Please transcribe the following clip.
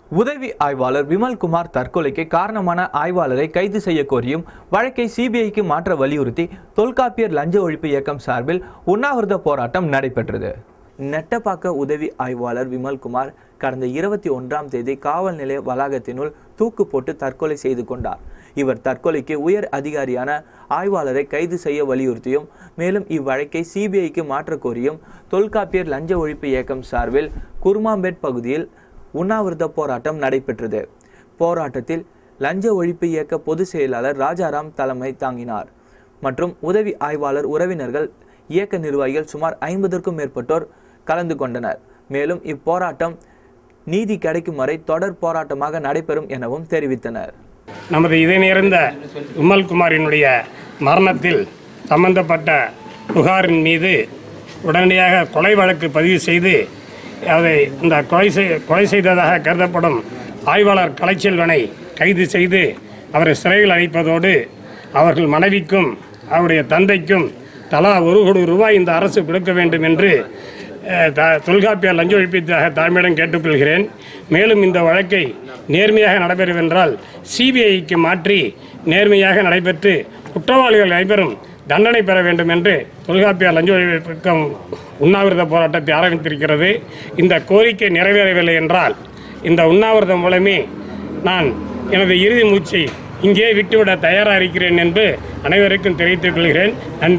உதவி ஆய்வாளர் விமல்குமார் தற்கொலைக்கு காரணமான ஆய்வாளரை கைது செய்ய கோரியும் வழக்கை சிபிஐக்கு மாற்ற வலியுறுத்தி தொல்காப்பியர் லஞ்ச ஒழிப்பு இயக்கம் சார்பில் உண்ணாவிரத போராட்டம் நடைபெற்றது நெட்டப்பாக்க உதவி ஆய்வாளர் விமல்குமார் கடந்த இருபத்தி ஒன்றாம் தேதி காவல் நிலைய வளாகத்தினுள் தூக்கு போட்டு தற்கொலை செய்து கொண்டார் இவர் தற்கொலைக்கு உயர் அதிகாரியான ஆய்வாளரை கைது செய்ய வலியுறுத்தியும் மேலும் இவ்வழக்கை சிபிஐக்கு மாற்ற கோரியும் தொல்காப்பியர் லஞ்ச ஒழிப்பு இயக்கம் சார்பில் குருமாம்பேட் பகுதியில் உண்ணாவிரத போராட்டம் நடைபெற்றது போராட்டத்தில் லஞ்ச ஒழிப்பு இயக்க பொதுச் செயலாளர் ராஜாராம் தலைமை தாங்கினார் மற்றும் உதவி ஆய்வாளர் உறவினர்கள் இயக்க நிர்வாகிகள் சுமார் ஐம்பதற்கும் மேற்பட்டோர் கலந்து கொண்டனர் மேலும் இப்போராட்டம் நீதி கிடைக்கும் வரை தொடர் போராட்டமாக நடைபெறும் எனவும் தெரிவித்தனர் நமது இதை நேர்ந்த விமல்குமாரினுடைய மரணத்தில் சம்பந்தப்பட்ட புகாரின் மீது உடனடியாக கொலை வழக்கு பதிவு செய்து அதை இந்த கொலை செய் கொலை செய்ததாக கருதப்படும் ஆய்வாளர் கலைச்செல்வனை கைது செய்து அவரை சிறையில் அடைப்பதோடு அவர்கள் மனைவிக்கும் அவருடைய தந்தைக்கும் தலா ஒரு கோடி ரூபாய் இந்த அரசு கொடுக்க வேண்டும் என்று அஹ், த தொல்காப்பியர் லஞ்ச ஒழிப்பிற்காக தாழ்மையிடம் கேட்டுக்கொள்கிறேன் மேலும் இந்த வழக்கை நேர்மையாக நடைபெறுவென்றால் சிபிஐக்கு மாற்றி நேர்மையாக நடைபெற்று குற்றவாளிகள் அனைவரும் தண்டனை பெற வேண்டும் என்று தொல்காப்பியர் லஞ்ச ஒழிப்பிற்கும் உண்ணாவிரத போராட்டத்தை ஆரம்பித்திருக்கிறது இந்த கோரிக்கை நிறைவேறவில்லை என்றால் இந்த உண்ணாவிரதம் மூலமே நான் எனது இறுதி மூச்சை இங்கே விட்டுவிட தயாராக இருக்கிறேன் என்று அனைவருக்கும் தெரிவித்துக் கொள்கிறேன் நன்றி